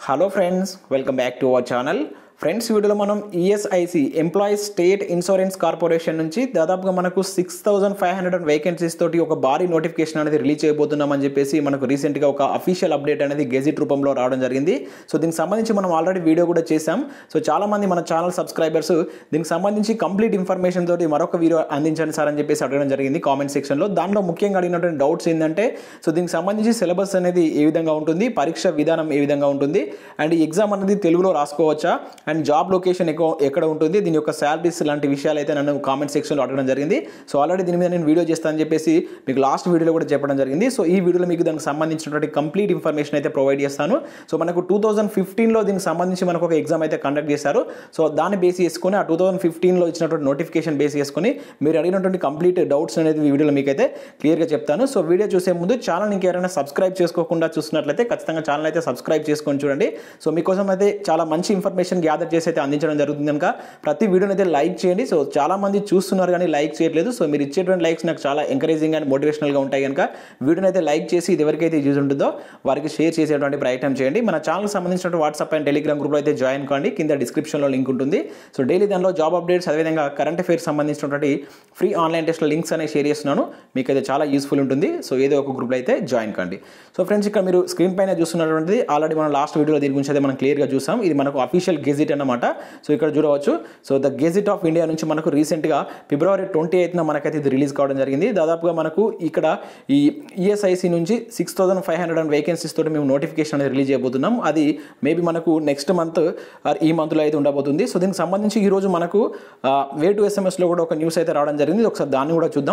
hello friends welcome back to our channel friends వీడియోలో మనం ESIC employees state insurance corporation నుంచి దాదాపుగా మనకు six thousand five hundred vacancies తోటి ఒక భారీ నోటిఫికేషన్ అనేది రిలీజ్ చేయబోతున్నామని చెప్పేసి మనకు రీసెంట్గా ఒక అఫీషియల్ అప్డేట్ అనేది గెజిట్ రూపంలో రావడం జరిగింది సో దీనికి సంబంధించి మనం ఆల్రెడీ వీడియో కూడా చేశాం సో చాలా మంది మన ఛానల్ సబ్స్క్రైబర్స్ దీనికి సంబంధించి కంప్లీట్ ఇన్ఫర్మేషన్ తోటి మరొక వీడియో అందించండి సార్ అని చెప్పేసి అడగడం జరిగింది కామెంట్ సెక్షన్లో దాంట్లో ముఖ్యంగా అడిగినటువంటి డౌట్స్ ఏంటంటే సో దీనికి సంబంధించి సిలబస్ అనేది ఏ విధంగా ఉంటుంది పరీక్ష విధానం ఏ విధంగా ఉంటుంది అండ్ ఈ ఎగ్జామ్ అనేది తెలుగులో రాసుకోవచ్చా అండ్ జాబ్ లొకేషన్ ఎక్కువ ఎక్కడ ఉంటుంది దీని యొక్క శాలరీస్ లాంటి విషయాలు అయితే నన్ను కామెంట్ సెక్షన్లో అడగడం జరిగింది సో ఆల్రెడీ దీని మీద నేను వీడియో చేస్తానని చెప్పేసి మీకు లాస్ట్ వీడియోలో కూడా చెప్పడం జరిగింది సో ఈ వీడియోలో మీకు దానికి సంబంధించినటువంటి కంప్లీట్ ఇన్ఫర్మేషన్ అయితే ప్రొవైడ్ చేస్తాను సో మనకు టూ థౌసండ్ ఫిఫ్టీన్లో దీనికి సంబంధించి మనకు ఒక ఎగ్జామ్ అయితే కండక్ట్ చేశారు సో దాన్ని బేస్ చేసుకొని ఆ టూ థౌసండ్ ఫిఫ్టీన్లో ఇచ్చినటువంటి నోటిఫికేషన్ బేస్ చేసుకొని మీరు అడిగినటువంటి కంప్లీట్ డౌట్స్ అనేది ఈ వీడియోలో మీకైతే క్లియర్గా చెప్తాను సో వీడియో చూసే ముందు ఛానల్ ఇంకెవరైనా సబ్స్క్రైబ్ చేసుకోకుండా చూస్తున్నట్లయితే ఖచ్చితంగా ఛానల్ అయితే సబ్స్క్రైబ్ చేసుకొని చూడండి సో మీకోసం అయితే చాలా మంచి ఇన్ఫర్మేషన్ గ్యాదర్ చేసి అయితే అందించడం జరుగుతుంది కనుక ప్రతి వీడియోని అయితే లైక్ చేయండి సో చాలా మంది చూస్తున్నారు కానీ లైక్ చేయట్లేదు సో మీరు ఇచ్చేటువంటి లైక్స్ నాకు చాలా ఎంకరేజింగ్ అండ్ మోటివేషనల్గా ఉంటాయి కనుక వీడియోని అయితే లైక్ చేసి ఇది ఎవరికైతే యూజ్ ఉంటుందో వారికి షేర్ చేసేటువంటి ప్రయత్నం చేయండి మన ఛానల్కి సంబంధించిన వాట్సాప్ అండ్ టెలిగ్రామ్ గ్రూప్లో అయితే జాయిన్ కాండి కింద డిస్క్రిప్షన్లో లింక్ ఉంటుంది సో డైలీ దానిలో జాబ్ అప్డేట్స్ అదేవిధంగా కరెంట్ అఫైర్స్ సంబంధించినటువంటి ఫ్రీ ఆన్లైన్ టెస్ట్ల లింక్స్ అనేవి షేర్ చేస్తున్నాను మీకు అయితే చాలా యూస్ఫుల్ ఉంటుంది సో ఏదో ఒక గ్రూప్లో అయితే జాయిన్ కండి సో ఫ్రెండ్స్ ఇక్కడ మీరు స్క్రీన్ పైన చూస్తున్నటువంటిది ఆల్రెడీ మనం లాస్ట్ వీడియోలో దీని గురించి అయితే మనం క్లియర్గా చూసాం ఇది మనకు అఫీషియల్ గెజిట్ అన్నమాట సో ఇక్కడ చూడవచ్చు so the gazette of India నుంచి మనకు రీసెంట్గా ఫిబ్రవరి ట్వంటీ ఎయిత్న మనకైతే ఇది రిలీజ్ కావడం జరిగింది దాదాపుగా మనకు ఇక్కడ ఈ ఈఎస్ఐసి నుంచి six thousand five hundred and vacancies తోటి మేము నోటిఫికేషన్ అనేది రిలీజ్ చేయబోతున్నాం అది మేబీ మనకు నెక్స్ట్ మంత్ ఆర్ ఈ మంత్లో అయితే ఉండబోతుంది సో దీనికి సంబంధించి ఈరోజు మనకు వే టు ఎస్ఎంఎస్లో కూడా ఒక న్యూస్ అయితే రావడం జరిగింది ఒకసారి దాన్ని కూడా చూద్దాం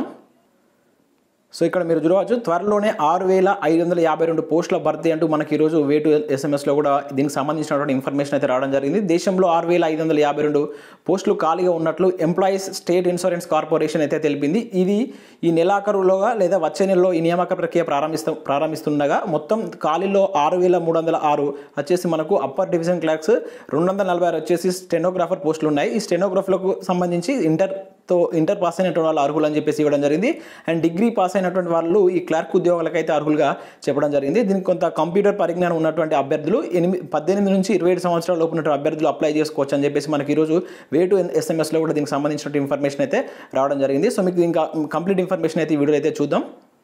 సో ఇక్కడ మీరు చూడవచ్చు త్వరలోనే ఆరు వేల ఐదు వందల యాభై రెండు పోస్టుల భర్తీ అంటూ మనకి ఈరోజు వే టు ఎస్ఎంఎస్లో కూడా దీనికి సంబంధించినటువంటి ఇన్ఫర్మేషన్ అయితే రావడం జరిగింది దేశంలో ఆరు వేల ఐదు వందల యాభై రెండు పోస్టులు ఖాళీగా ఉన్నట్లు ఎంప్లాయీస్ స్టేట్ ఇన్సూరెన్స్ కార్పొరేషన్ అయితే తెలిపింది ఇది ఈ నెలాఖరులోగా లేదా వచ్చే నెలలో ఈ నియామక ప్రక్రియ ప్రారంభిస్తూ ప్రారంభిస్తుండగా మొత్తం ఖాళీలో ఆరు వేల మూడు వందల ఆరు వచ్చేసి మనకు అప్పర్ డివిజన్ క్లాక్స్ రెండు వందల నలభై ఆరు వచ్చేసి స్టెనోగ్రాఫర్ పోస్టులు ఉన్నాయి ఈ స్టెనోగ్రాఫర్లకు సంబంధించి ఇంటర్ తో ఇంటర్ పాస్ అయినటువంటి వాళ్ళు అర్హులు అని చెప్పేసి ఇవ్వడం జరిగింది అండ్ డిగ్రీ పాస్ అయినటువంటి వాళ్ళు ఈ క్లర్క్ ఉద్యోగాలకైతే అర్హులుగా చెప్పడం జరిగింది దీనికి కొంత కంప్యూటర్ పరిజ్ఞానం ఉన్నటువంటి అభ్యర్థులు ఎనిమిది పద్దెనిమిది నుంచి ఇరవై ఏడు సంవత్సరాల లోపు ఉన్నటువంటి అభ్యర్థులు అప్లై చేసుకోవచ్చు అని చెప్పేసి మనకి ఈరోజు వే టు ఎస్ఎంఎస్లో కూడా దీనికి సంబంధించిన ఇన్ఫర్మేషన్ అయితే రావడం జరిగింది సో మీకు ఇంకా కంప్లీట్ ఇన్ఫర్మేషన్ అయితే ఈ వీడియో అయితే చూద్దాం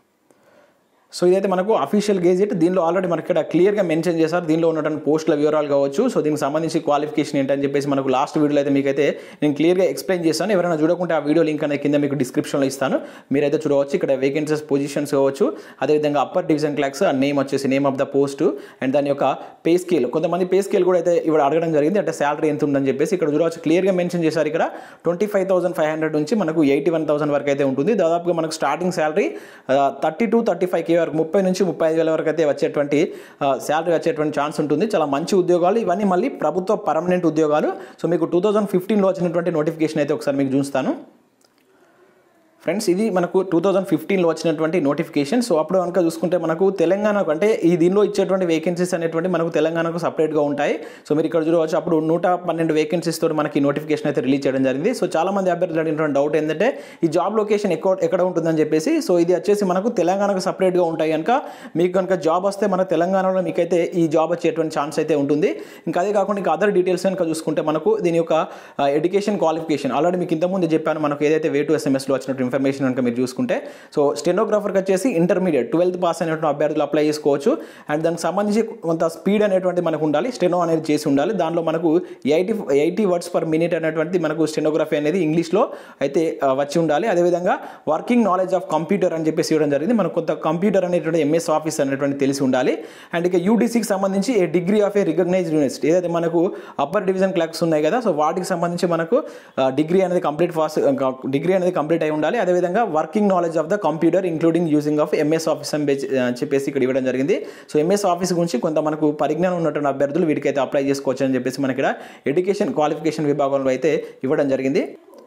సో ఇదైతే మనకు అఫీషియల్ గేజెట్ దీనిలో ఆల్రెడీ మనకి ఇక్కడ క్లియర్గా మెన్షన్ చేశారు దీనిలో ఉన్నటువంటి పోస్టుల వివరాలు కావచ్చు సో దీనికి సంబంధించి క్వాలిఫికేషన్ ఏంటని చెప్పేసి మనకు లాస్ట్ వీడియోలో అయితే మీకైతే నేను క్లియర్గా ఎక్స్ప్లెయిన్ చేస్తాను ఎవరైనా చూడకుంటే ఆ వీడియో లింక్ అనేది కింద మీకు డిస్క్రిప్షన్లో ఇస్తాను మీరైతే చూడవచ్చు ఇక్కడ వేకెన్సీస్ పొజిషన్స్ కావచ్చు అదేవిధంగా upper division clerks uh name వచ్చేసి name of the post and దాని యొక్క పే స్కేల్ కొంతమంది పే స్కేల్ కూడా అయితే ఇక్కడ అడగడం జరిగింది అంటే శాలరీ ఎంత ఉందని చెప్పేసి ఇక్కడ చూడవచ్చు క్లియర్గా మెన్షన్ చేశారు ఇక్కడ twenty five thousand five hundred నుంచి మనకు ఎయిటీ వన్ థౌసండ్ వరకు అయితే ఉంటుంది దాదాపుగా మనకు starting salary thirty to thirty five K వరకు ముప్పై నుంచి ముప్పై ఐదు వేల వరకు అయితే వచ్చేటువంటి శాలరీ వచ్చేటువంటి ఛాన్స్ ఉంటుంది చాలా మంచి ఉద్యోగాలు ఇవన్నీ మళ్ళీ ప్రభుత్వ పర్మనెంట్ ఉద్యోగాలు సో మీకు టూ థౌజండ్ ఫిఫ్టీన్లో వచ్చినటువంటి నోటిఫికేషన్ అయితే ఒకసారి మీకు చూస్తాను ఫ్రెండ్స్ ఇది మనకు టూ థౌజండ్ ఫిఫ్టీన్లో వచ్చినటువంటి నోటిఫికేషన్ సో అప్పుడు కనుక చూసుకుంటే మనకు తెలంగాణకు అంటే ఈ దీనిలో ఇచ్చేటువంటి వేకెన్సీస్ అనేటువంటి మనకు తెలంగాణకు సపరేట్గా ఉంటాయి సో మీరు ఇక్కడ చూడవచ్చు అప్పుడు నూట పన్నెండు వేకెన్సీస్ తోటి మనకి నోటిఫికేషన్ అయితే రిలీజ్ చేయడం జరిగింది సో చాలా మంది అభ్యర్థులు అడిగినటువంటి డౌట్ ఏంటంటే ఈ జాబ్ లొకేషన్ ఎక్కడ ఎక్కడ ఉంటుందని చెప్పేసి సో ఇది వచ్చేసి మనకు తెలంగాణకు సపరేట్గా ఉంటాయి కనుక మీకు కనుక జాబ్ వస్తే మన తెలంగాణలో మీకైతే ఈ జాబ్ వచ్చేటువంటి ఛాన్స్ అయితే ఉంటుంది ఇంకా అదే కాకుండా ఇంకా అదర్ డీటెయిల్స్ కనుక చూసుకుంటే మనకు దీని యొక్క ఎడ్యుకేషన్ క్వాలిఫికేషన్ ఆల్రెడీ మీకు ఇంతకుముందు చెప్పాను మనకు ఏదైతే వే టు ఎస్ఎంఎస్లో వచ్చినట్టు ఇన్ఫర్మేషన్ కనుక మీరు చూసుకుంటే సో స్టెనోగ్రాఫర్కి వచ్చేసి ఇంటర్మీడియట్ ట్వెల్త్ పాస్ అయినటువంటి అభ్యర్థులు అప్లై చేసుకోవచ్చు అండ్ దానికి సంబంధించి కొంత స్పీడ్ అనేటువంటి మనకు ఉండాలి స్టెనో అనేది చేసి ఉండాలి దానిలో మనకు eighty eighty words per minute అనేటువంటి మనకు స్టెనోగ్రఫీ అనేది ఇంగ్లీష్లో అయితే ఆ, వచ్చి ఉండాలి అదేవిధంగా వర్కింగ్ నాలెడ్జ్ ఆఫ్ కంప్యూటర్ అని చెప్పేసి ఇవ్వడం జరిగింది మనకు కొంత కంప్యూటర్ అనేటువంటి ఎంఎస్ ఆఫీస్ అనేటువంటి తెలిసి ఉండాలి అండ్ ఇక యూడీసీకి సంబంధించి a degree of a recognised university ఏదైతే మనకు అప్పర్ డివిజన్ క్లాక్స్ ఉన్నాయి కదా సో వాటికి సంబంధించి మనకు డిగ్రీ అనేది కంప్లీట్ ఫాస్ట్ డిగ్రీ అనేది కంప్లీట్ అయి ఉండాలి అదేవిధంగా working knowledge of the computer including using of MS Office అని బెచ్- ఆ, చెప్పేసి ఇక్కడ ఇవ్వడం జరిగింది సో ఎంఎస్ ఆఫీస్ గురించి కొంత మనకు పరిజ్ఞానం ఉన్నటువంటి అభ్యర్థులు వీటికైతే అప్లై చేసుకోవచ్చు అని చెప్పేసి మనకి ఇక్కడ ఎడ్యుకేషన్ క్వాలిఫికేషన్ విభాగంలో అయితే ఇవ్వడం జరిగింది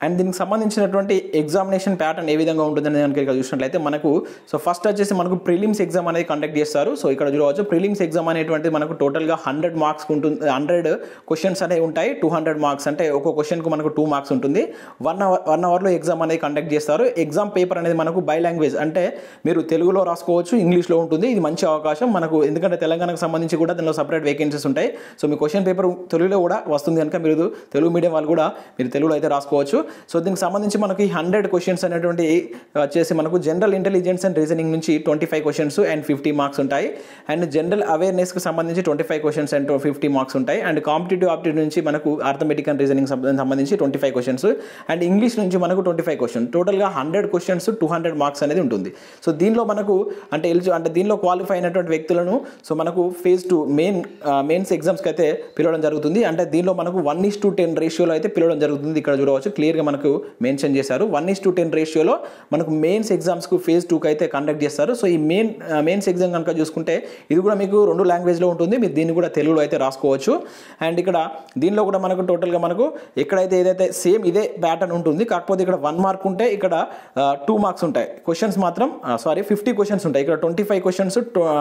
అండ్ దీనికి సంబంధించినటువంటి ఎగ్జామినేషన్ ప్యాటర్న్ ఏ విధంగా ఉంటుందని కనుక ఇక్కడ చూసినట్లయితే మనకు సో ఫస్ట్ వచ్చేసి మనకు ప్రిలిమ్స్ ఎగ్జామ్ అనేది కండక్ట్ చేస్తారు సో ఇక్కడ చూడవచ్చు ప్రిలిమ్స్ ఎగ్జామ్ అనేటువంటిది మనకు టోటల్గా హండ్రెడ్ మార్క్స్ ఉంటుంది హండ్రెడ్ క్వశ్చన్స్ అనేవి ఉంటాయి టూ హండ్రెడ్ మార్క్స్ అంటే ఒక్కో క్వశ్చన్కు మనకు టూ మార్క్స్ ఉంటుంది వన్ అవర్ వన్ అవర్లో ఎగ్జామ్ అనేది కండక్ట్ చేస్తారు ఎగ్జామ్ పేపర్ అనేది మనకు బై లాంగ్వేజ్ అంటే మీరు తెలుగులో రాసుకోవచ్చు ఇంగ్లీష్లో ఉంటుంది ఇది మంచి అవకాశం మనకు ఎందుకంటే తెలంగాణకు సంబంధించి కూడా దానిలో సపరేట్ వేకెన్సీస్ ఉంటాయి సో మీ క్వశ్చన్ పేపర్ తెలుగులో కూడా వస్తుంది కనుక మీరు తెలుగు మీడియం వాళ్ళు కూడా మీరు తెలుగులో అయితే రాసుకోవచ్చు సో దీనికి సంబంధించి మనకి హండ్రెడ్ క్వశ్చన్స్ అనేటువంటి వచ్చేసి మనకు జనరల్ ఇంటెలిజెన్స్ అండ్ రీజనింగ్ నుంచి twenty five questions and fifty marks ఉంటాయి అండ్ జనరల్ అవేర్నెస్కి సంబంధించి twenty five questions and fifty marks ఉంటాయి అండ్ కాంపిటేటివ్ ఆప్టిట్యూడ్ నుంచి మనకు ఆర్థమెటిక్ అండ్ రీజనింగ్ సంబంధించి twenty five questions and English నుంచి మనకు ట్వంటీ ఫైవ్ క్వశ్చన్ టోటల్గా hundred questions two hundred marks అనేది ఉంటుంది సో దీనిలో మనకు అంటే ఎలిజి అంటే దీనిలో క్వాలిఫై అయినటువంటి వ్యక్తులను సో మనకు ఫేజ్ టూ మెయిన్ మెయిన్స్ ఎగ్జామ్స్కి అయితే పిలవడం జరుగుతుంది అంటే దీనిలో మనకు వన్ ఇస్ టు టెన్ రేషియోలో అయితే పిలవడం జరుగుతుంది ఇక్కడ చూడవచ్చు క్లియర్గా మనకు మెన్షన్ చేశారు వన్ ఇస్ టు టెన్ రేషియోలో మనకు మెయిన్స్ ఎగ్జామ్స్కు ఫేజ్ టూకి అయితే కండక్ట్ చేస్తారు సో ఈ మెయిన్ మెయిన్స్ ఎగ్జామ్ కనుక చూసుకుంటే ఇది కూడా మీకు రెండు లాంగ్వేజ్లో ఉంటుంది మీరు దీన్ని కూడా తెలుగులో అయితే రాసుకోవచ్చు అండ్ ఇక్కడ దీనిలో కూడా మనకు టోటల్గా మనకు ఎక్కడైతే ఏదైతే సేమ్ ఇదే ప్యాటర్న్ ఉంటుంది కాకపోతే ఇక్కడ వన్ మార్క్ ఉంటే ఇక్కడ టూ మార్క్స్ ఉంటాయి క్వశ్చన్స్ మాత్రం సారీ ఫిఫ్టీ క్వశ్చన్స్ ఉంటాయి ఇక్కడ twenty five questions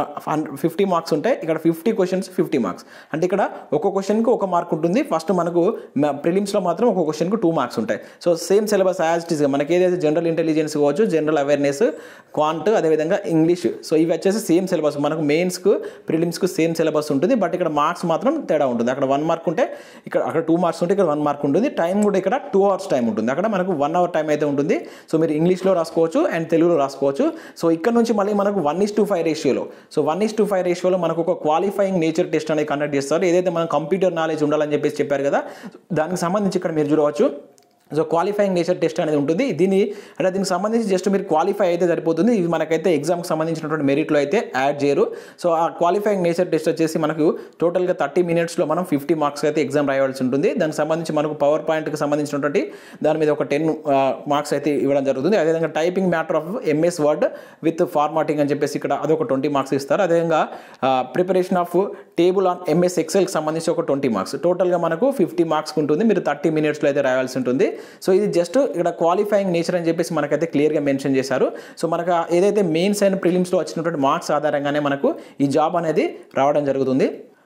fifty marks ఉంటాయి ఇక్కడ ఫిఫ్టీ క్వశ్చన్స్ ఫిఫ్టీ మార్క్స్ అంటే ఇక్కడ ఒక క్వశ్చన్కి ఒక మార్క్ ఉంటుంది ఫస్ట్ మనకు ప్రిలిమ్స్లో మాత్రం ఒక క్వశ్చన్కి టూ మార్క్స్ ఉంటాయి so same syllabus as it ఈస్గా మనకి ఏదైతే జనరల్ ఇంటెలిజెన్స్ కావచ్చు జనరల్ అవేర్నెస్ క్వాంట్ అదేవిధంగా ఇంగ్లీష్ సో ఇవి వచ్చేసి సేమ్ సిలబస్ మనకు మెయిన్స్కు ప్రిలిమ్స్కు సేమ్ సిలబస్ ఉంటుంది బట్ ఇక్కడ మార్క్స్ మాత్రం తేడా ఉంటుంది అక్కడ వన్ మార్క్ ఉంటే ఇక్కడ అక్కడ టూ మార్క్స్ ఉంటే ఇక్కడ వన్ మార్క్ ఉంటుంది టైం కూడా ఇక్కడ టూ అవర్స్ టైం ఉంటుంది అక్కడ మనకు వన్ అవర్ టైం అయితే ఉంటుంది సో మీరు ఇంగ్లీష్లో రాసుకోవచ్చు అండ్ తెలుగులో రాసుకోవచ్చు సో ఇక్కడ నుంచి మళ్ళీ మనకు వన్ ఇస్ టు ఫైవ్ రేషియోలో so one is to five రేషియోలో మనకు ఒక క్వాలిఫైయింగ్ నేచర్ టెస్ట్ అనేది కండక్ట్ చేస్తారు ఏదైతే మనం కంప్యూటర్ నాలెడ్జ్ ఉండాలని చెప్పేసి చెప్పారు కదా దానికి సంబంధించి ఇక్కడ మీరు చూడవచ్చు సో క్వాలిఫైయింగ్ నేచర్ టెస్ట్ అనేది ఉంటుంది దీన్ని అంటే దీనికి సంబంధించి జస్ట్ మీరు క్వాలిఫై అయితే సరిపోతుంది ఇది మనకైతే ఎగ్జామ్కి సంబంధించినటువంటి మెరిట్లో అయితే యాడ్ చేయరు సో ఆ క్వాలిఫైయింగ్ నేచర్ టెస్ట్ వచ్చేసి మనకు టోటల్గా థర్టీ మినిట్స్లో మనం ఫిఫ్టీ మార్క్స్ అయితే ఎగ్జామ్ రాయవలసి ఉంటుంది దానికి సంబంధించి మనకు పవర్ పాయింట్కి సంబంధించినటువంటి దాని మీద ఒక టెన్ మార్క్స్ అయితే ఇవ్వడం జరుగుతుంది అదేవిధంగా typing matter of MS Word with formatting అని చెప్పేసి ఇక్కడ అదొక ట్వంటీ మార్క్స్ ఇస్తారు అదేవిధంగా preparation of table on MS ఎక్సెల్కి సంబంధించి ఒక ట్వంటీ మార్క్స్ టోటల్గా మనకు ఫిఫ్టీ మార్క్స్ ఉంటుంది మీరు థర్టీ మినిట్స్లో అయితే రాయాల్సి ఉంటుంది సో ఇది జస్ట్ ఇక్కడ క్వాలిఫైయింగ్ నేచర్ అని చెప్పేసి మనకైతే క్లియర్గా మెన్షన్ చేశారు సో మనకు ఏదైతే మెయిన్స్ అండ్ ప్రిలిమ్స్లో వచ్చినటువంటి మార్క్స్ ఆధారంగానే మనకు ఈ జాబ్ అనేది రావడం జరుగుతుంది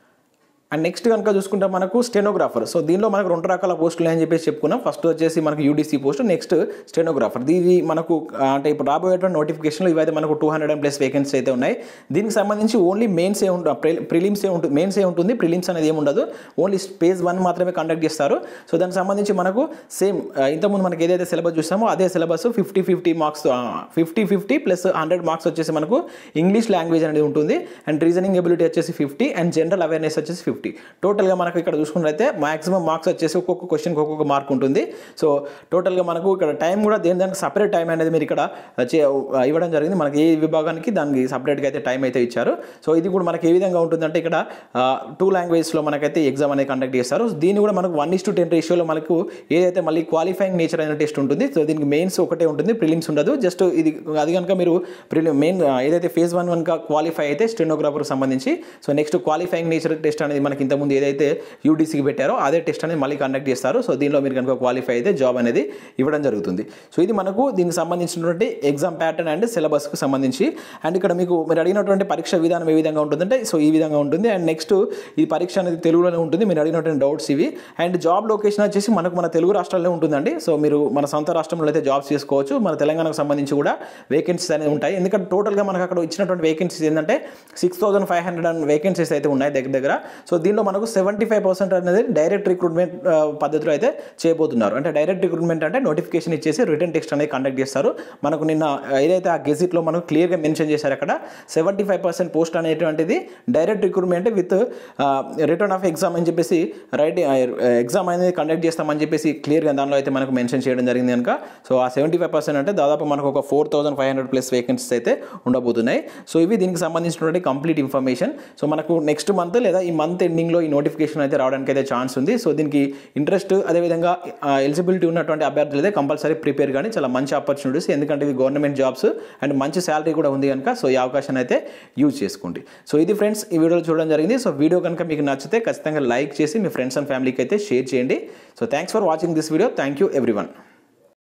అండ్ నెక్స్ట్ కనుక చూసుకుంటే మనకు స్టెనోగ్రాఫర్ సో దీనిలో మనకు రెండు రకాల పోస్టులు అని చెప్పేసి చెప్పుకున్నాం ఫస్ట్ వచ్చేసి మనకు యూడీసీ పోస్ట్ నెక్స్ట్ స్టెనోగ్రాఫర్ ఇది మనకు ఆ, అంటే ఇప్పుడు రాబోయేటువంటి నోటిఫికేషన్లో ఇవైతే మనకు two hundred and plus vacancy అయితే ఉన్నాయి దీనికి సంబంధించి ఓన్లీ మెయిన్స్ ఏ ఉంటుంది ప్రిలిమ్స్ ఏ ఉంటుంది మెయిన్స్ ఏ ఉంటుంది ప్రిలిమ్స్ అనేది ఏమి ఉండదు ఓన్లీ పేజ్ వన్ మాత్రమే కండక్ట్ చేస్తారు సో దానికి సంబంధించి మనకు సేమ్ ఇంతకుముందు మనకి ఏదైతే సిలబస్ చూసామో అదే syllabus fifty fifty marks fifty fifty plus hundred marks వచ్చేసి మనకు ఇంగ్లీష్ లాంగ్వేజ్ అనేది ఉంటుంది అండ్ రీజనింగ్ ఎబిలిటీ వచ్చేసి ఫిఫ్టీ అండ్ జనరల్ అవేర్నెస్ వచ్చేసి ఫిఫ్టీ టోటల్గా మనకు ఇక్కడ చూసుకున్నట్లయితే మాక్సిమం మార్క్స్ వచ్చేసి ఒక్కొక్క క్వశ్చన్కి ఒక్కొక్క మార్క్ ఉంటుంది సో టోటల్గా మనకు ఇక్కడ టైం కూడా దేని దానికి సపరేట్ టైం అనేది మీరు ఇక్కడ చే- ఇవ్వడం జరిగింది మనకి ఏ విభాగానికి దానికి సపరేట్గా అయితే టైం అయితే ఇచ్చారు సో ఇది కూడా మనకి ఏ విధంగా ఉంటుందంటే ఇక్కడ టూ లాంగ్వేజ్లో మనకైతే ఎగ్జామ్ అనేది కండక్ట్ చేస్తారు దీన్ని కూడా మనకు వన్ ఇస్ టు టెన్ రేషియోలో మనకు ఏదైతే మళ్ళీ క్వాలిఫైయింగ్ నేచర్ అయిన టెస్ట్ ఉంటుంది సో దీనికి మెయిన్స్ ఒకటే ఉంటుంది ప్రిలిమ్స్ ఉండదు జస్ట్ ఇది అది కనుక మీరు ప్రిలి మెయిన్ ఏదైతే ఫేజ్ వన్ కనుక క్వాలిఫై అయితే స్టెనోగ్రాఫర్కి సంబంధించి so next qualifying nature test అనేది మనకి ఇంతకుముందు ఏదైతే యూడీసీకి పెట్టారో అదే టెస్ట్ అనేది మళ్ళీ కండక్ట్ చేస్తారు సో దీనిలో మీరు కనుక క్వాలిఫై అయితే జాబ్ అనేది ఇవ్వడం జరుగుతుంది సో ఇది మనకు దీనికి సంబంధించినటువంటి ఎగ్జామ్ ప్యాటర్న్ అండ్ సిలబస్కి సంబంధించి అండ్ ఇక్కడ మీకు మీరు అడిగినటువంటి పరీక్ష విధానం ఏ విధంగా ఉంటుందంటే సో ఈ విధంగా ఉంటుంది అండ్ నెక్స్ట్ ఈ పరీక్ష అనేది తెలుగులోనే ఉంటుంది మీరు అడిగినటువంటి డౌట్స్ ఇవి అండ్ జాబ్ లొకేషన్ వచ్చేసి మనకు మన తెలుగు రాష్ట్రాల్లో ఉంటుందండి సో మీరు మన సొంత రాష్ట్రంలో అయితే జాబ్స్ చేసుకోవచ్చు మన తెలంగాణకు సంబంధించి కూడా వేకెన్సీస్ అనేవి ఉంటాయి ఎందుకంటే టోటల్గా మనకు అక్కడ ఇచ్చినటువంటి వేకెన్సీస్ ఏంటంటే six thousand five hundred and vacancies అయితే ఉన్నాయి దగ్గర దగ్గర సో దీనిలో మనకు సెవెంటీ ఫైవ్ పర్సెంట్ అనేది డైరెక్ట్ రిక్రూట్మెంట్ పద్ధతిలో అయితే చేయబోతున్నారు అంటే డైరెక్ట్ రిక్రూట్మెంట్ అంటే నోటిఫికేషన్ ఇచ్చేసి రిటర్న్ టెస్ట్ అనేది కండక్ట్ చేస్తారు మనకు నిన్న ఏదైతే ఆ గెజిట్లో మనకు క్లియర్గా మెన్షన్ చేశారు అక్కడ సెవెంటీ ఫైవ్ పర్సెంట్ పోస్ట్ అనేటువంటిది direct recruitment with written of exam అని చెప్పేసి రైట్ ఎగ్జామ్ అనేది కండక్ట్ చేస్తామని చెప్పేసి క్లియర్గా దానిలో అయితే మనకు మెన్షన్ చేయడం జరిగింది కనుక సో ఆ సెవెంటీ ఫైవ్ పర్సెంట్ అంటే దాదాపు మనకు ఒక four thousand five hundred plus vacancies అయితే ఉండబోతున్నాయి సో ఇవి దీనికి సంబంధించినటువంటి కంప్లీట్ ఇన్ఫర్మేషన్ సో మనకు నెక్స్ట్ మంత్ లేదా ఈ మంత్ ఎండింగ్లో ఈ నోటిఫికేషన్ అయితే రావడానికి అయితే ఛాన్స్ ఉంది సో దీనికి ఇంట్రెస్ట్ అదేవిధంగా ఎలిజిబిలిటీ ఉన్నటువంటి అభ్యర్థులు అయితే కంపల్సరీ ప్రిపేర్ కానీ చాలా మంచి ఆపర్చునిటీస్ ఎందుకంటే ఇది గవర్నమెంట్ జాబ్స్ అండ్ మంచి శాలరీ కూడా ఉంది కనుక సో ఈ అవకాశాన్ని అయితే యూజ్ చేసుకోండి సో ఇది ఫ్రెండ్స్ ఈ వీడియోలో చూడడం జరిగింది సో వీడియో కనుక మీకు నచ్చితే ఖచ్చితంగా లైక్ చేసి మీ ఫ్రెండ్స్ అండ్ ఫ్యామిలీకి అయితే షేర్ చేయండి so thanks for watching this video thank you everyone